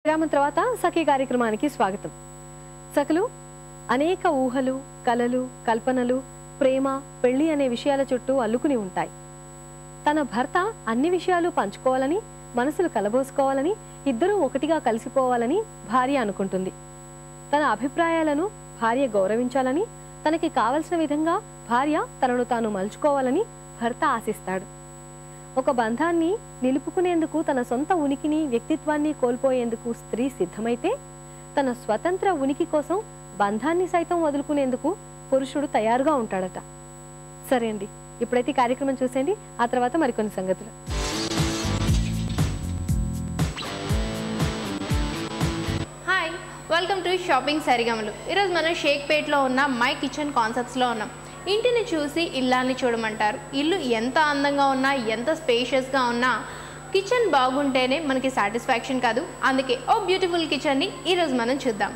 విరామం తర్వాత సఖీ కార్యక్రమానికి స్వాగతం సఖలు అనేక ఊహలు కలలు కల్పనలు ప్రేమ పెళ్లి అనే విషయాల చుట్టూ అల్లుకుని ఉంటాయి తన భర్త అన్ని విషయాలు పంచుకోవాలని మనసులు కలబోసుకోవాలని ఇద్దరూ ఒకటిగా కలిసిపోవాలని భార్య అనుకుంటుంది తన అభిప్రాయాలను భార్య గౌరవించాలని తనకి కావలసిన విధంగా భార్య తనను తాను మలుచుకోవాలని భర్త ఆశిస్తాడు ఒక బంధాన్ని నిలుపుకునేందుకు తన సొంత ఉనికిని వ్యక్తిత్వాన్ని కోల్పోయేందుకు స్త్రీ సిద్ధమైతే తన స్వతంత్ర ఉనికి కోసం బంధాన్ని సైతం వదులుకునేందుకు పురుషుడు తయారుగా ఉంటాడట సరే అండి ఇప్పుడైతే ఈ కార్యక్రమం చూసేయండి ఆ తర్వాత మరికొన్ని సంగతులు హాయ్ వెల్కమ్ టు షాపింగ్ సరిగమలు ఈరోజు మనం షేక్పేట్లో ఉన్న మై కిచెన్ కాన్సెప్ట్స్లో ఉన్నాం ఇంటిని చూసి ఇల్లాన్ని చూడమంటారు ఇల్లు ఎంత అందంగా ఉన్నా ఎంత స్పేషియస్గా ఉన్నా కిచెన్ బాగుంటేనే మనకి సాటిస్ఫాక్షన్ కాదు అందుకే ఓ బ్యూటిఫుల్ కిచెన్ని ఈరోజు మనం చూద్దాం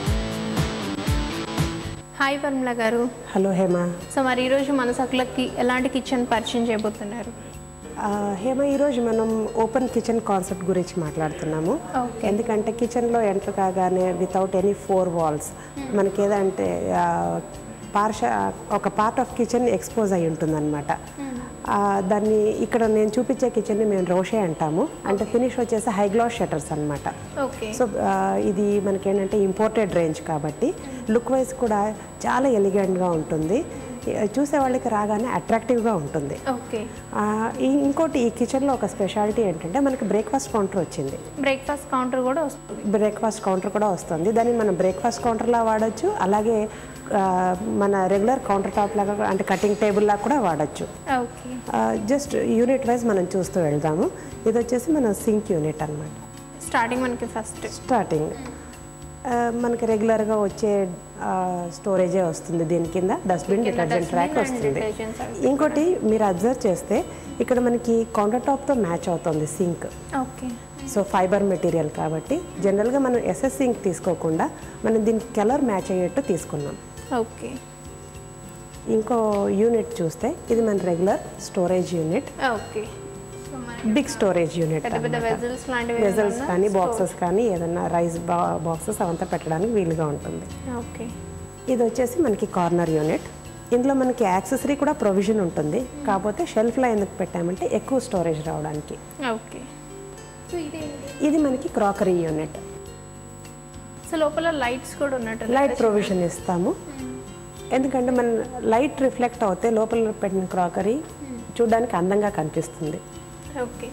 హాయ్ పర్మిళ గారు హలో హేమ సో మరి ఈరోజు మన సకులకి ఎలాంటి కిచెన్ పరిచయం చేయబోతున్నారు ఆ, హేమ ఈరోజు మనం ఓపెన్ కిచెన్ కాన్సెప్ట్ గురించి మాట్లాడుతున్నాము Okay. ఎందుకంటే కిచెన్లో ఎంటర్ కాగానే వితౌట్ ఎనీ ఫోర్ వాల్స్ మనకి ఏదంటే ఆ, పార్ష ఒక పార్ట్ ఆఫ్ కిచెన్ ఎక్స్పోజ్ అయి ఉంటుందన్నమాట ఆ, దాన్ని ఇక్కడ నేను చూపించే కిచెన్ని మేము రోషే అంటాము అంటే ఫినిష్ వచ్చేసి హై గ్లాస్ షటర్స్ అనమాట ఓకే సో ఆ, ఇది మనకి ఏంటంటే ఇంపోర్టెడ్ రేంజ్ కాబట్టి లుక్ వైజ్ కూడా చాలా ఎలిగెంట్గా ఉంటుంది చూసే వాళ్ళకి రాగానే అట్రాక్టివ్గా ఉంటుంది ఓకే ఆ, ఈ- ఇంకోటి ఈ కిచెన్లో ఒక స్పెషాలిటీ ఏంటంటే మనకి బ్రేక్ఫాస్ట్ కౌంటర్ వచ్చింది బ్రేక్ఫాస్ట్ కౌంటర్ కూడా వస్తుంది బ్రేక్ఫాస్ట్ కౌంటర్ కూడా వస్తుంది దాన్ని మనం బ్రేక్ఫాస్ట్ కౌంటర్లా వాడచ్చు అలాగే ఆ, మన రెగ్యులర్ కౌంటర్ టాప్ లాగా కూడా- అంటే కటింగ్ టేబుల్ లాగా కూడా వాడచ్చు ఓకే జస్ట్ యూనిట్ వైజ్ మనం చూస్తూ వెళ్దాము ఇది వచ్చేసి మన సింక్ యూనిట్ అన్నమాట స్టార్టింగ్ మనకి ఫస్ట్ స్టార్టింగ్ ఆ, మనకి రెగ్యులర్గా వచ్చే స్టోరేజే వస్తుంది దీని కింద డస్ట్బిన్ డిటర్జెంట్ ట్రాక్ వస్తుంది ఇంకోటి మీరు అబ్జర్వ్ చేస్తే ఇక్కడ మనకి కౌంటర్ టాప్తో మ్యాచ్ అవుతుంది sink okay so fiber material కాబట్టి జనరల్గా మనం ఎస్ఎస్ సింక్ తీసుకోకుండా మనం దీనికి కలర్ మ్యాచ్ అయ్యేట్టు తీసుకున్నాం ఓకే ఇంకో యూనిట్ చూస్తే ఇది మన regular storage unit okay so మన బిగ్ స్టోరేజ్ యూనిట్ పెద్ద పెద్ద వెజల్స్ లాంటివి వెజల్స్ కానీ బాక్సెస్ కానీ ఏదన్నా రైస్ బాక్సెస్ అవంతా పెట్టడానికి వీలుగా ఉంటుంది ఓకే ఇది వచ్చేసి మనకి కార్నర్ యూనిట్ ఇందులో మనకి యాక్సెసరీ కూడా ప్రొవిజన్ ఉంటుంది కాకపోతే షెల్ఫ్లో ఎందుకు పెట్టామంటే ఎక్కువ స్టోరేజ్ రావడానికి ఓకే సో ఇది ఇది మనకి క్రాకరీ యూనిట్ సో లోపల లైట్స్ కూడా ఉన్నట్టు లైట్ ప్రొవిజన్ ఇస్తాము ఎందుకంటే మన లైట్ రిఫ్లెక్ట్ అవుతే లోపల పెట్టిన క్రాకరీ చూడడానికి అందంగా కనిపిస్తుంది ఓకే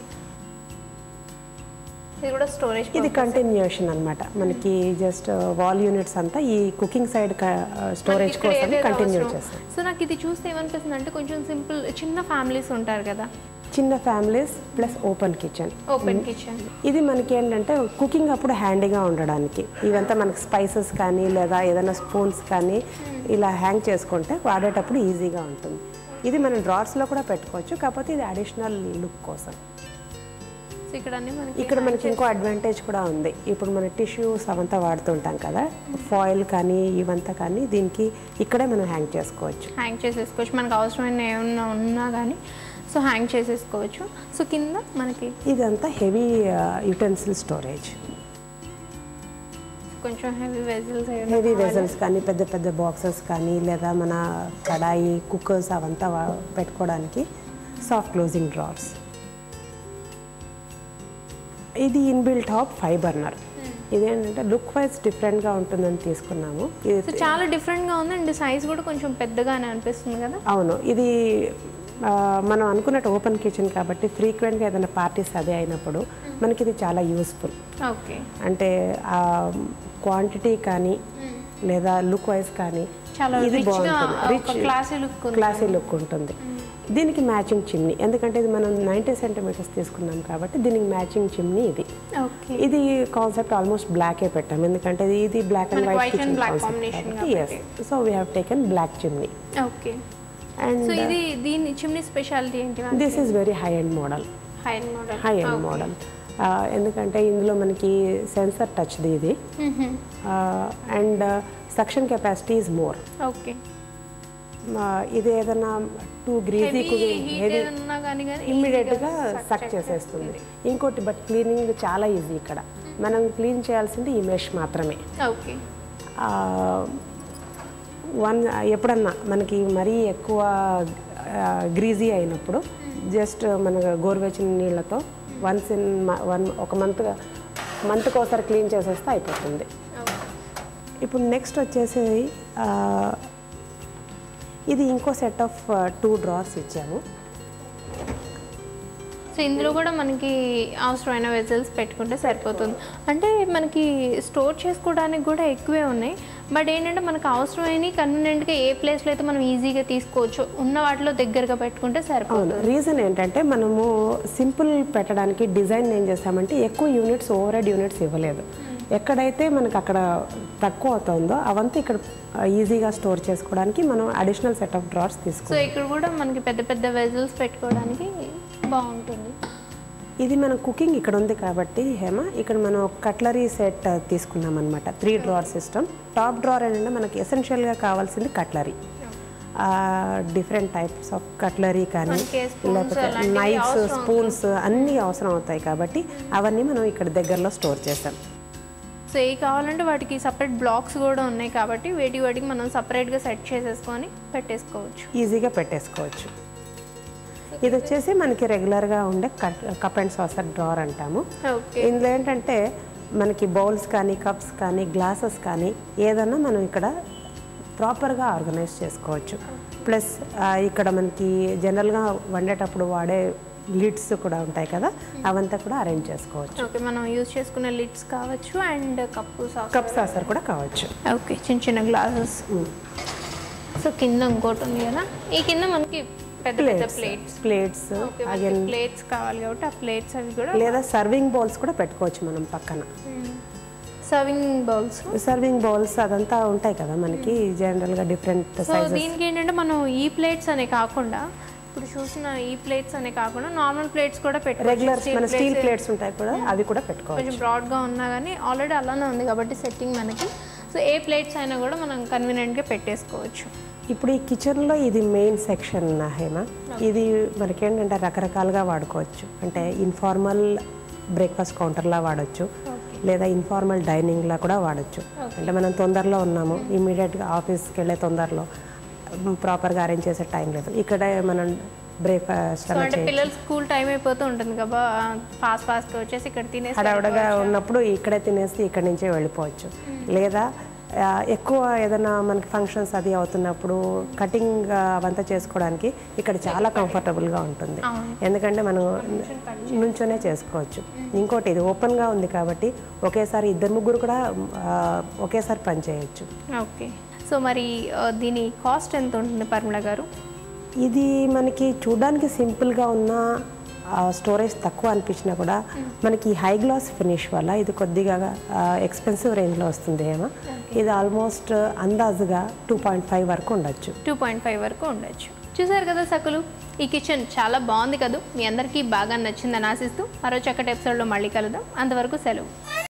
ఇది కూడా స్టోరేజ్ ఇది కంటిన్యూషన్ అన్నమాట మనకి జస్ట్ వాల్ యూనిట్స్ అంతా ఈ కుకింగ్ సైడ్ స్టోరేజ్ కోసం కంటిన్యూ చేస్తాం సో నాకు ఇది చూస్తే ఏమనిపిస్తుంది అంటే కొంచెం సింపుల్ చిన్న ఫ్యామిలీస్ ఉంటారు కదా చిన్న families plus open kitchen open kitchen ఇది మనకి ఏంటంటే కుకింగ్ అప్పుడు హ్యాండీగా ఉండడానికి ఇవంతా మనకి స్పైసెస్ కానీ లేదా ఏదైనా స్పూన్స్ కానీ ఇలా హ్యాంగ్ చేసుకుంటే వాడేటప్పుడు ఈజీగా ఉంటుంది ఇది మనం డ్రార్స్లో కూడా పెట్టుకోవచ్చు కాకపోతే ఇది అడిషనల్ లుక్ కోసం సో ఇక్కడ అన్ని మనకి ఇక్కడ మనకి ఇంకో అడ్వాంటేజ్ కూడా ఉంది ఇప్పుడు మన టిష్యూస్ అవంతా వాడుతుంటాం కదా ఫాయిల్ కానీ ఇవంతా కానీ దీనికి ఇక్కడే మనం హ్యాంగ్ చేసుకోవచ్చు హ్యాంగ్ చేసేసుకోవచ్చు మనకు అవసరమైన ఏమన్నా ఉన్నా కానీ సో హ్యాంగ్ చేసేసుకోవచ్చు సో కింద మనకి ఇదంతా హెవీ యుటెన్సిల్ స్టోరేజ్ కొంచెం హెవీ వెజల్స్ హెవీ వెజల్స్ కానీ పెద్ద పెద్ద బాక్సెస్ కానీ లేదా మన కడాయి కుక్కర్స్ అవంతా వా- పెట్టుకోవడానికి సాఫ్ట్ క్లోజింగ్ డ్రార్స్ ఇది ఇన్బిల్ట్ టాప్ ఫైవ్ బర్నర్ ఇదేంటంటే లుక్ వైజ్ డిఫరెంట్గా ఉంటుందని తీసుకున్నాము సో ఇది చాలా డిఫరెంట్గా ఉంది అండ్ సైజ్ కూడా కొంచెం పెద్దగానే అనిపిస్తుంది కదా అవును ఇది ఆ, మనం అనుకున్నట్టు ఓపెన్ కిచెన్ కాబట్టి ఫ్రీక్వెంట్గా ఏదైనా పార్టీస్ అదే అయినప్పుడు మనకి ఇది చాలా యూస్ఫుల్ ఓకే అంటే క్వాంటిటీ కానీ లేదా లుక్ వైజ్ కానీ చాలా ఇది రిచ్గా బాగుంటుంది ఒక రిచ్ క్లాసీ లుక్ ఉంది క్లాసీ లుక్ ఉంటుంది దీనికి మ్యాచింగ్ చిమ్నీ ఎందుకంటే ఇది మనం నైంటీ సెంటీమీటర్స్ తీసుకున్నాం కాబట్టి దీనికి మ్యాచింగ్ చిమ్నీ ఇది ఓకే ఇది కాన్సెప్ట్ ఆల్మోస్ట్ బ్లాకే పెట్టాం ఎందుకంటే ఇది ఇది బ్లాక్ అండ్ మనకి white white and kitchen black concept combination కాబట్టి yes so we have taken black chimney okay and so ఇది దీని చిమ్నీ స్పెషాలిటీ ఏంటి this is very high end model high model high end model ఎందుకంటే ఇందులో మనకి sensor టచ్ది ఇది and suction capacity is more okay ఆ, ఇది ఏదైనా టూ గ్రీజీ హీట్ ఏదన్నా కానీ కానీ ఇమ్మీడియట్గా సక్ చేసేస్తుంది ఇంకోటి బట్ క్లీనింగ్ చాలా ఈజీ ఇక్కడ మనం క్లీన్ చేయాల్సింది ఈ మెష్ మాత్రమే ఓకే వన్ ఎప్పుడన్నా మనకి మరీ ఎక్కువ గ్రీజీ అయినప్పుడు జస్ట్ మన గోరువెచ్చిన నీళ్ళతో వన్స్ ఇన్ వన్ ఒక మంత్ మంత్కి ఒకసారి క్లీన్ చేసేస్తే అయిపోతుంది ఇప్పుడు నెక్స్ట్ వచ్చేసి ఆ, ఇది ఇంకో సెట్ ఆఫ్ టూ డ్రార్స్ ఇచ్చాము సో ఇందులో కూడా మనకి అవసరమైన వెజల్స్ పెట్టుకుంటే సరిపోతుంది అంటే మనకి స్టోర్ చేసుకోవడానికి కూడా ఎక్కువే ఉన్నాయి బట్ ఏంటంటే మనకు అవసరమైన కన్వీనియంట్గా ఏ ప్లేస్లో అయితే మనం ఈజీగా తీసుకోవచ్చు ఉన్న వాటిలో దగ్గరగా పెట్టుకుంటే సరిపోతుంది అవును రీజన్ ఏంటంటే మనము సింపుల్ పెట్టడానికి డిజైన్ ఏం చేస్తామంటే ఎక్కువ యూనిట్స్ ఓవర్ హెడ్ యూనిట్స్ ఇవ్వలేదు ఎక్కడైతే మనకు అక్కడ తక్కువ అవుతుందో అవంతా ఇక్కడ ఈజీగా స్టోర్ చేసుకోవడానికి మనం additional set of drawers so తీసుకుంటాం ఇక్కడ కూడా మనకి పెద్ద పెద్ద వెజల్స్ పెట్టుకోవడానికి బాగుంటుంది ఇది మన కుకింగ్ ఇక్కడ ఉంది కాబట్టి హేమ ఇక్కడ మనం కట్లరీ సెట్ తీసుకున్నాం అనమాట three drawer system top drawer ఏంటంటే మనకి ఎసెన్షియల్గా కావాల్సింది cutlery different types of cutlery కానీ మనకి spoons లేకపోతే అలాంటివి నైఫ్స్ అవసరం స్పూన్స్ అన్నీ అవసరం అవుతాయి కాబట్టి అవన్నీ మనం ఇక్కడ దగ్గరలో స్టోర్ చేస్తాం సో ఏ కావాలంటే వాటికి సపరేట్ బ్లాక్స్ కూడా ఉన్నాయి కాబట్టి వేటి వాటికి మనం సపరేట్గా సెట్ చేసేసుకొని పెట్టేసుకోవచ్చు ఈజీగా పెట్టేసుకోవచ్చు ఇది వచ్చేసి మనకి రెగ్యులర్గా ఉండే cut cup and saucer drawer అంటాము ఓకే ఇందులో ఏంటంటే మనకి బౌల్స్ కానీ కప్స్ కానీ గ్లాసెస్ కానీ ఏదన్నా మనం ఇక్కడ ప్రాపర్గా ఆర్గనైజ్ చేసుకోవచ్చు ప్లస్ ఇక్కడ మనకి జనరల్గా వండేటప్పుడు వాడే లిడ్స్ కూడా ఉంటాయి కదా అవంతా కూడా అరేంజ్ చేసుకోవచ్చు ఓకే మనం యూజ్ చేసుకునే లిడ్స్ కావచ్చు and cup sauce cup saucer కూడా కావచ్చు ఓకే చిన్న చిన్న గ్లాసెస్ సో కింద ఇంకోటి ఉంది కదా ఈ కింద మనకి పెద్ద పెద్ద ప్లేట్స్ ప్లేట్స్ ఓకే మనకి ప్లేట్స్ కావాలి కాబట్టి ఆ ప్లేట్స్ అవి కూడా లేదా సర్వింగ్ బౌల్స్ కూడా పెట్టుకోవచ్చు మనం పక్కన సర్వింగ్ బౌల్స్ సర్వింగ్ బౌల్స్ అదంతా ఉంటాయి కదా మనకి జనరల్గా డిఫరెంట్ సో సైజెస్ దీనికి ఏంటంటే మనం ఈ ప్లేట్స్ అనే కాకుండా ఇప్పుడు చూసిన ఈ ప్లేట్స్ అనే కాకుండా నార్మల్ ప్లేట్స్ కూడా రెగ్యులర్ పెట్టుకోవచ్చు మన స్టీల్ ప్లేట్స్ ఉంటాయి కూడా అవి కూడా పెట్టుకోవచ్చు కొంచెం బ్రాడ్గా ఉన్నా కానీ ఆల్రెడీ అలానే ఉంది కాబట్టి సెట్టింగ్ మనకి సో ఏ ప్లేట్స్ అయినా కూడా మనం కన్వీనియంట్గా పెట్టేసుకోవచ్చు ఇప్పుడు ఈ కిచెన్లో ఇది మెయిన్ సెక్షన్ హేమ ఇది మనకేంటంటే రకరకాలుగా వాడుకోవచ్చు అంటే ఇన్ఫార్మల్ బ్రేక్ఫాస్ట్ కౌంటర్లా వాడచ్చు లేదా ఇన్ఫార్మల్ డైనింగ్లా కూడా వాడచ్చు అంటే మనం తొందరలో ఉన్నాము ఇమీడియట్గా ఆఫీస్కి వెళ్ళే తొందరలో ప్రాపర్గా అరేంజ్ చేసే టైం లేదు ఇక్కడ మనం బ్రేక్ఫాస్ట్ సో అంటే పిల్లలు స్కూల్ టైం అయిపోతూ ఉంటుంది కదా ఫాస్ట్ ఫాస్ట్గా వచ్చేసి ఇక్కడ తినేసి హడావుడగా ఉన్నప్పుడు ఇక్కడే తినేసి ఇక్కడి నుంచే వెళ్ళిపోవచ్చు లేదా ఆ, ఎక్కువ ఏదైనా మనకి ఫంక్షన్స్ అది అవుతున్నప్పుడు కటింగ్ అవంతా చేసుకోవడానికి ఇక్కడ చాలా కంఫర్టబుల్గా ఉంటుంది ఎందుకంటే మనం నుంచోనే చేసుకోవచ్చు ఇంకోటి ఇది ఓపెన్గా ఉంది కాబట్టి ఒకేసారి ఇద్దరు ముగ్గురు కూడా ఆ, ఒకేసారి పని చేయొచ్చు ఓకే సో మరి ఆ, దీని కాస్ట్ ఎంత ఉంటుంది పర్మిళ గారు ఇది మనకి చూడడానికి సింపుల్గా ఉన్న స్టోరేజ్ తక్కువ అనిపించినా కూడా మనకి హై గ్లాస్ ఫినిష్ వల్ల ఇది కొద్దిగా ఎక్స్పెన్సివ్ రేంజ్లో వస్తుంది ఏమో ఇది ఆల్మోస్ట్ అందాజుగా టూ పాయింట్ ఫైవ్ వరకు ఉండొచ్చు టూ పాయింట్ ఫైవ్ వరకు ఉండొచ్చు చూసారు కదా సకులు ఈ కిచెన్ చాలా బాగుంది కదా మీ అందరికీ బాగా నచ్చిందని ఆశిస్తూ మరో చక్కటి ఎపిసోడ్లో మళ్ళీ కలుద్దాం అంతవరకు సెలవు